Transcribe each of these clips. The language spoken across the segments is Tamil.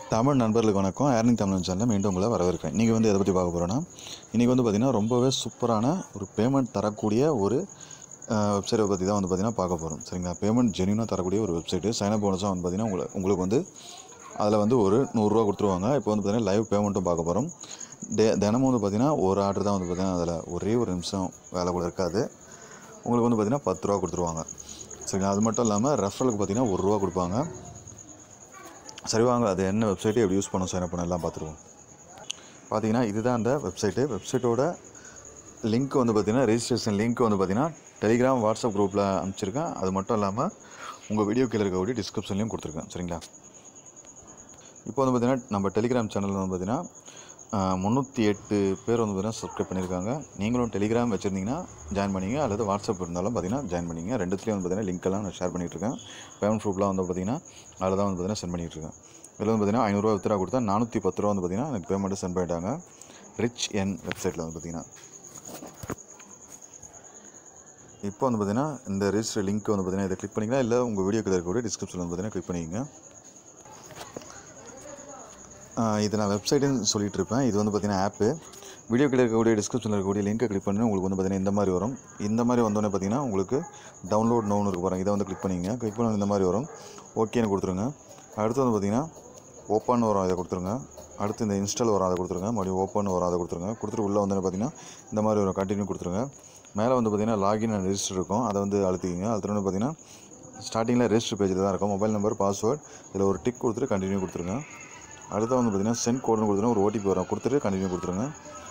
தமிழ் நண்பர்களுக்கு வணக்கம் ஏர்னிங் தமிழ் சேனலில் மீண்டும் உங்களை வரவேற்கிறேன் இன்றைக்கி வந்து எதை பற்றி பார்க்க போகிறோன்னா இன்றைக்கி வந்து பார்த்திங்கன்னா ரொம்பவே சூப்பரான ஒரு பேமெண்ட் தரக்கூடிய ஒரு வெப்சைட்டை பற்றி தான் வந்து பார்த்திங்கன்னா பார்க்க போகிறோம் சரிங்களா பேமெண்ட் ஜென்யூனாக தரக்கூடிய ஒரு வெப்சைட்டு சைனப் போனஸாக வந்து பார்த்திங்கன்னா உங்களுக்கு உங்களுக்கு வந்து அதில் வந்து ஒரு நூறுரூவா கொடுத்துருவாங்க இப்போ வந்து பார்த்திங்கன்னா லைவ் பேமெண்ட்டும் பார்க்க போகிறோம் டே தினமும் வந்து பார்த்திங்கன்னா ஒரு ஆர்டர் தான் வந்து பார்த்திங்கன்னா அதில் ஒரே ஒரு நிமிஷம் வேலை கூட இருக்காது உங்களுக்கு வந்து பார்த்திங்கன்னா பத்து ரூபா கொடுத்துருவாங்க சரிங்களா அது மட்டும் இல்லாமல் ரெஃபரலுக்கு பார்த்திங்கன்னா ஒரு ரூபா கொடுப்பாங்க சரி வாங்க அது என்ன வெப்சைட்டு எப்படி யூஸ் பண்ண சைன் பண்ண எல்லாம் பார்த்துருவோம் பார்த்தீங்கன்னா இதுதான் அந்த வெப்சைட்டு வெப்சைட்டோட லிங்க் வந்து பார்த்தீங்கன்னா ரெஜிஸ்ட்ரேஷன் லிங்க் வந்து பார்த்தீங்கன்னா டெலிகிராம் வாட்ஸ்அப் குரூப்பில் அனுப்பிச்சிருக்கேன் அது மட்டும் இல்லாமல் உங்கள் வீடியோ கீழே இருக்கக்கூடிய டிஸ்கிரிப்ஷன்லையும் கொடுத்துருக்கேன் சரிங்களா இப்போ வந்து பார்த்தீங்கன்னா நம்ம டெலிகிராம் சேனலில் வந்து பார்த்தீங்கன்னா முந்நூற்றி எட்டு பேர் வந்து பார்த்தீங்கன்னா சப்ஸ்கிரைப் பண்ணியிருக்காங்க நீங்களும் டெலிகிராம் வச்சுருந்தீங்கன்னா ஜாயின் பண்ணிங்க அல்லது வாட்ஸ்அப் இருந்தாலும் பார்த்தீங்கன்னா ஜாயின் பண்ணிங்க ரெண்டுத்துலேயும் வந்து பார்த்தீங்கன்னா லிங்க் எல்லாம் நான் ஷேர் பண்ணிகிட்டு இருக்கேன் பேமெண்ட் ப்ரூஃப்லாம் வந்து பார்த்தீங்கன்னா அதில் தான் வந்து பார்த்தீங்கன்னா சென்ட் பண்ணிகிட்டு இருக்கேன் இதில் வந்து பார்த்தீங்கன்னா ஐநூறுரூவா வித்ரா கொடுத்தா நானூற்றி பத்து ரூபா வந்து பார்த்தீங்கன்னா எனக்கு பேமெண்ட்டு சென்ட் பண்ணிட்டாங்க ரிச் என் வெப்சைட்டில் வந்து பார்த்தீங்கன்னா இப்போ வந்து பார்த்தீங்கன்னா இந்த ரெஜிஸ்டர் லிங்க் வந்து பார்த்தீங்கன்னா இதை கிளிக் பண்ணிக்கலாம் இல்லை உங்கள் வீடியோக்கு இருக்கக்கூடிய டிஸ்கிரிப்ஷனில் வந்து பார்த்தீங்கன்னா கிளிக் பண்ணிக்கங்க ஆஹ் இது நான் வெப்சைட்டுன்னு சொல்லிட்டு இருப்பேன் இது வந்து பார்த்தீங்கன்னா ஆப்பு வீடியோ கீழே இருக்கக்கூடிய டிஸ்கிரிப்ஷனில் இருக்கக்கூடிய லிங்கை கிளிக் பண்ணி உங்களுக்கு வந்து பார்த்தீங்கன்னா இந்த மாதிரி வரும் இந்த மாதிரி வந்தோடனே பார்த்தீங்கன்னா உங்களுக்கு டவுன்லோட் நோன்னு இருக்கு பாருங்க இதை வந்து கிளிக் பண்ணிங்க கிளிக் பண்ணி இந்த மாதிரி வரும் ஓகேன்னு கொடுத்துருங்க அடுத்து வந்து பார்த்தீங்கன்னா ஓப்பன் வரும் அதை கொடுத்துருங்க அடுத்து இந்த இன்ஸ்டால் வரும் அதை கொடுத்துருங்க மறுபடியும் ஓப்பன் வரும் அதை கொடுத்துருங்க கொடுத்துட்டு உள்ளே வந்து பார்த்தீங்கன்னா இந்த மாதிரி வரும் கண்டினியூ கொடுத்துருங்க மேலே வந்து பார்த்தீங்கன்னா லாகின் அண்ட் ரெஜிஸ்டர் இருக்கும் அதை வந்து அழுத்திக்கிங்க அடுத்து வந்து பார்த்தீங்கன்னா ஸ்டார்டிங்கில் ரெஜிஸ்டர் பேஜில் தான் இருக்கும் மொபைல் நம்பர் பாஸ்வேர்ட் இதில் ஒரு டிக் கொடுத்துட்டு கண்டினியூ கொடுத்துருங்க அடுத்து வந்து பார்த்தீங்கன்னா சென்ட் கோடுன்னு கொடுத்துருங்க ஒரு ஓடிபி வரும் கொடுத்துட்டு கண்டினியூ கொடுத்துருங்க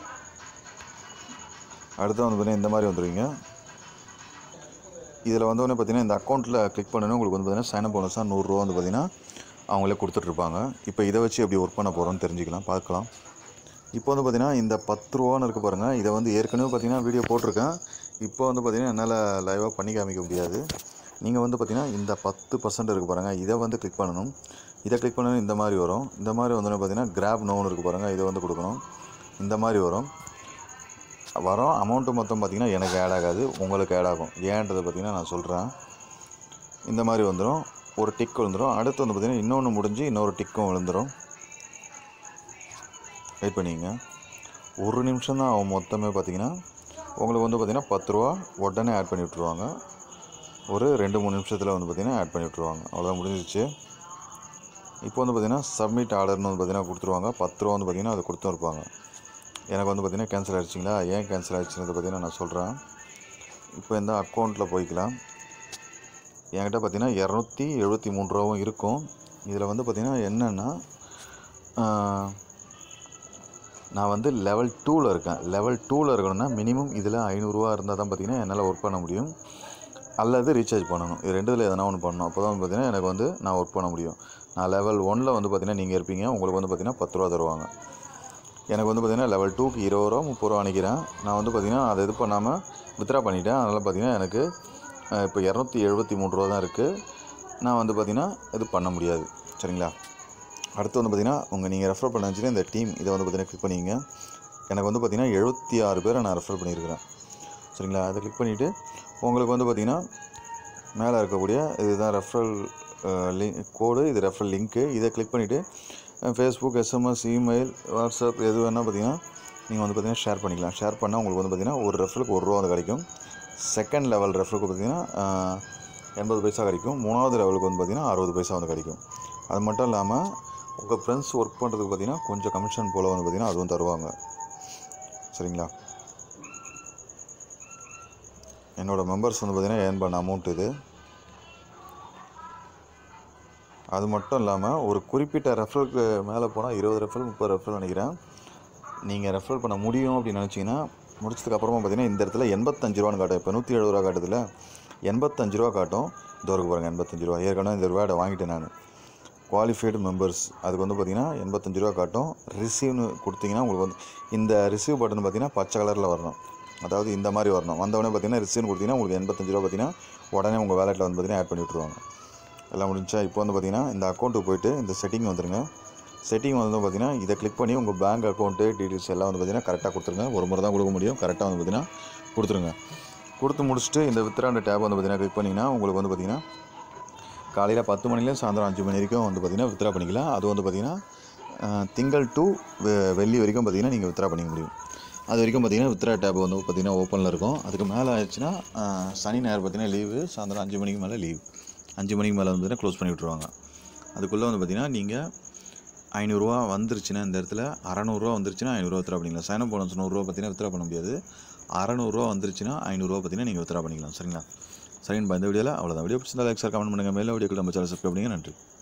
அடுத்து வந்து பார்த்தீங்கன்னா இந்த மாதிரி வந்துடுவீங்க இதில் வந்தோடனே பார்த்தீங்கன்னா இந்த அக்கௌண்ட்டில் கிளிக் பண்ணணும் உங்களுக்கு வந்து பார்த்தீங்கன்னா சைனப் போனஸாக நூறுரூவா வந்து பார்த்தீங்கன்னா அவங்களே கொடுத்துட்ருப்பாங்க இப்போ இதை வச்சு எப்படி ஒர்க் பண்ண போகிறோம்னு தெரிஞ்சுக்கலாம் பார்க்கலாம் இப்போ வந்து பார்த்தீங்கன்னா இந்த பத்து ரூபான்னு இருக்க பாருங்கள் இதை வந்து ஏற்கனவே பார்த்தீங்கன்னா வீடியோ போட்டிருக்கேன் இப்போ வந்து பார்த்தீங்கன்னா என்னால் லைவாக பண்ணி காமிக்க முடியாது நீங்கள் வந்து பார்த்தீங்கன்னா இந்த பத்து பர்சன்ட் இருக்குது பாருங்கள் இதை வந்து கிளிக் பண்ணணும் இதை கிளிக் பண்ணணும் இந்த மாதிரி வரும் இந்த மாதிரி வந்தோடனே பார்த்தீங்கன்னா கிராப் நோன்னு இருக்குது பாருங்கள் இதை வந்து கொடுக்கணும் இந்த மாதிரி வரும் வரும் அமௌண்ட்டு மொத்தம் பார்த்திங்கன்னா எனக்கு ஆட் ஆகாது உங்களுக்கு ஆட் ஆகும் ஏன்றதை பார்த்திங்கன்னா நான் சொல்கிறேன் இந்த மாதிரி வந்துடும் ஒரு டிக் விழுந்துடும் அடுத்து வந்து பார்த்திங்கன்னா இன்னொன்று முடிஞ்சு இன்னொரு டிக்கும் விழுந்துடும் வெயிட் பண்ணிங்க ஒரு நிமிஷம் தான் ஆகும் மொத்தமே பார்த்திங்கன்னா உங்களுக்கு வந்து பார்த்திங்கன்னா பத்து ரூபா உடனே ஆட் பண்ணி விட்ருவாங்க ஒரு ரெண்டு மூணு நிமிஷத்தில் வந்து பார்த்திங்கன்னா ஆட் பண்ணி விட்ருவாங்க அவ்வளோதான் முடிஞ்சிச்சு இப்போ வந்து பார்த்திங்கன்னா சப்மிட் ஆர்டர்னு வந்து பார்த்திங்கன்னா கொடுத்துருவாங்க பத்து ரூபா வந்து பார்த்திங்கன்னா அதை கொடுத்தும் இருப்பாங்க எனக்கு வந்து பார்த்திங்கன்னா கேன்சல் ஆகிடுச்சிங்களா ஏன் கேன்சல் ஆகிடுச்சுன்னு பார்த்திங்கன்னா நான் சொல்கிறேன் இப்போ இந்த அக்கௌண்ட்டில் போய்க்கலாம் என்கிட்ட பார்த்திங்கன்னா இரநூத்தி எழுபத்தி மூணு ரூபாவும் இருக்கும் இதில் வந்து பார்த்திங்கன்னா என்னென்னா நான் வந்து லெவல் டூவில் இருக்கேன் லெவல் டூவில் இருக்கணும்னா மினிமம் இதில் ஐநூறுரூவா இருந்தால் தான் பார்த்திங்கன்னா என்னால் ஒர்க் பண்ண முடியும் அல்லது ரீசார்ஜ் பண்ணணும் இது ரெண்டுத்தில் எதனா ஒன்று பண்ணணும் அப்போ தான் வந்து பார்த்திங்கன்னா எனக்கு வந்து நான் ஒர்க் பண்ண முடியும் நான் லெவல் ஒனில் வந்து பார்த்திங்கன்னா நீங்கள் இருப்பீங்க உங்களுக்கு வந்து பார்த்திங்கன்னா பத்து ரூபா தருவாங்க எனக்கு வந்து பார்த்திங்கன்னா லெவல் டூக்கு இருபது ரூபா முப்பது ரூபா அனுக்கிறேன் நான் வந்து பார்த்திங்கன்னா அதை இது பண்ணாமல் வித்ரா பண்ணிட்டேன் அதனால் பார்த்திங்கன்னா எனக்கு அஹ், இப்போ இரநூத்தி எழுபத்தி மூணு ரூபா தான் இருக்குது நான் வந்து பார்த்திங்கன்னா இது பண்ண முடியாது சரிங்களா அடுத்து வந்து பார்த்திங்கன்னா உங்கள் நீங்கள் ரெஃபர் பண்ண வச்சுன்னா இந்த டீம் இதை வந்து பார்த்திங்கன்னா கிளிக் பண்ணிங்க எனக்கு வந்து பார்த்திங்கன்னா எழுபத்தி ஆறு பேரை நான் ரெஃபர் பண்ணியிருக்கிறேன் சரிங்களா அதை கிளிக் பண்ணிவிட்டு உங்களுக்கு வந்து பார்த்திங்கன்னா மேலே இருக்கக்கூடிய இதுதான் ரெஃபரல் லிங்க் கோடு இது ரெஃபரல் லிங்க்கு இதை கிளிக் பண்ணிவிட்டு ஃபேஸ்புக் எஸ்எம்எஸ் இமெயில் வாட்ஸ்அப் எது வேணால் பார்த்தீங்கன்னா நீங்கள் வந்து பார்த்தீங்கன்னா ஷேர் பண்ணிக்கலாம் ஷேர் பண்ணால் உங்களுக்கு வந்து பார்த்தீங்கன்னா ஒரு ரெஃபருக்கு ஒரு ரூபா வந்து கிடைக்கும் செகண்ட் லெவல் ரெஃபருக்கு பார்த்தீங்கன்னா ஆஹ், எண்பது பைசா கிடைக்கும் மூணாவது லெவலுக்கு வந்து பார்த்தீங்கன்னா அறுபது பைசா வந்து கிடைக்கும் அது மட்டும் இல்லாமல் உங்கள் ஃப்ரெண்ட்ஸ் ஒர்க் பண்ணுறதுக்கு பார்த்தீங்கன்னா கொஞ்சம் கமிஷன் போல் வந்து பார்த்தீங்கன்னா அதுவும் தருவாங்க சரிங்களா என்னோடய மெம்பர்ஸ் வந்து பார்த்தீங்கன்னா ஏர்ன் பண்ண அமௌண்ட் இது அது மட்டும் இல்லாமல் ஒரு குறிப்பிட்ட ரெஃபரலுக்கு மேலே போனால் இருபது ரெஃபரல் முப்பது ரெஃபரல் நினைக்கிறேன் நீங்கள் ரெஃபரல் பண்ண முடியும் அப்படின்னு நினச்சிங்கன்னா முடிச்சதுக்கு அப்புறமா பார்த்தீங்கன்னா இந்த இடத்துல எண்பத்தஞ்சு ரூபான்னு காட்டும் இப்போ நூற்றி எழுபது ரூபா காட்டுதுல எண்பத்தஞ்சு ரூபா காட்டும் தோருக்கு பாருங்கள் எண்பத்தஞ்சு ரூபா ஏற்கனவே இந்த ரூபாய் வாங்கிட்டேன் நான் குவாலிஃபைடு மெம்பர்ஸ் அதுக்கு வந்து பார்த்தீங்கன்னா எண்பத்தஞ்சு ரூபா காட்டும் ரிசீவ்னு கொடுத்தீங்கன்னா உங்களுக்கு வந்து இந்த ரிசீவ் பட்டன் பார்த்தீங்கன்னா பச்சை கலரில் வரணும் அதாவது இந்த மாதிரி வரணும் வந்தவொடனே பார்த்தீங்கன்னா ரிசீவ்னு கொடுத்தீங்கன்னா உங்களுக்கு எண்பத்தஞ்சு ரூபா பார்த்தீங்கன்னா உடனே உங்கள் வேலெட்டில் வந்து பார்த்தீங்கன்னா ஆட் பண்ணி விட்ருவாங்க எல்லாம் முடிஞ்சா இப்போ வந்து பார்த்தீங்கன்னா இந்த அக்கௌண்ட்டுக்கு போயிட்டு இந்த செட்டிங் வந்துருங்க செட்டிங் வந்து பார்த்தீங்கன்னா இதை கிளிக் பண்ணி உங்கள் பேங்க் அக்கௌண்ட்டு டீட்டெயில்ஸ் எல்லாம் வந்து பார்த்தீங்கன்னா கரெக்டாக கொடுத்துருங்க ஒரு முறை தான் கொடுக்க முடியும் கரெக்டாக வந்து பார்த்தீங்கன்னா கொடுத்துருங்க கொடுத்து முடிச்சுட்டு இந்த வித்ராண்ட டேப் வந்து பார்த்தீங்கன்னா கிளிக் பண்ணிங்கன்னா உங்களுக்கு வந்து பார்த்தீங்கன்னா காலையில் பத்து மணிலேருந்து சாயந்தரம் அஞ்சு மணி வரைக்கும் வந்து பார்த்திங்கன்னா வித்ரா பண்ணிக்கலாம் அது வந்து பார்த்திங்கன்னா அஹ், திங்கள் டு வெ- வெள்ளி வரைக்கும் பார்த்தீங்கன்னா நீங்கள் வித்ரா பண்ணிக்க முடியும் அது வரைக்கும் பார்த்தீங்கன்னா வித்ரா டேப் வந்து பார்த்தீங்கன்னா ஓப்பனில் இருக்கும் அதுக்கு மேலே ஆயிடுச்சுன்னா அஹ், சனி ஞாயிறு பார்த்தீங்கன்னா லீவு சாயந்தரம் அஞ்சு மணிக்கு மேலே லீவ் அஞ்சு மணிக்கு மேலே வந்து க்ளோஸ் பண்ணி விட்ருவாங்க அதுக்குள்ளே வந்து பார்த்தீங்கன்னா நீங்கள் ஐநூறுரூவா வந்துருச்சுன்னா இந்த இடத்துல அறநூறுவா வந்துருச்சுன்னா ஐநூறுரூவா வித்ரா பண்ணிக்கலாம் சைனப் போனஸ் நூறுரூவா பார்த்தீங்கன்னா வித்ரா பண்ண முடியாது அறநூறுவா வந்துருச்சுன்னா ஐநூறுரூவா பார்த்தீங்கன்னா நீங்கள் வித்ரா பண்ணிக்கலாம் சரிங்களா சரிங்கப்பா இந்த வீடியோவில் அவ்வளோதான் வீடியோ பிடிச்சிருந்தா லைக் சார் கமெண்ட் பண்ணுங்கள் மேலே வீடியோக்கு நம்ம சேனல் சப்ஸ்கிரைப் பண்ணுங்க நன்றி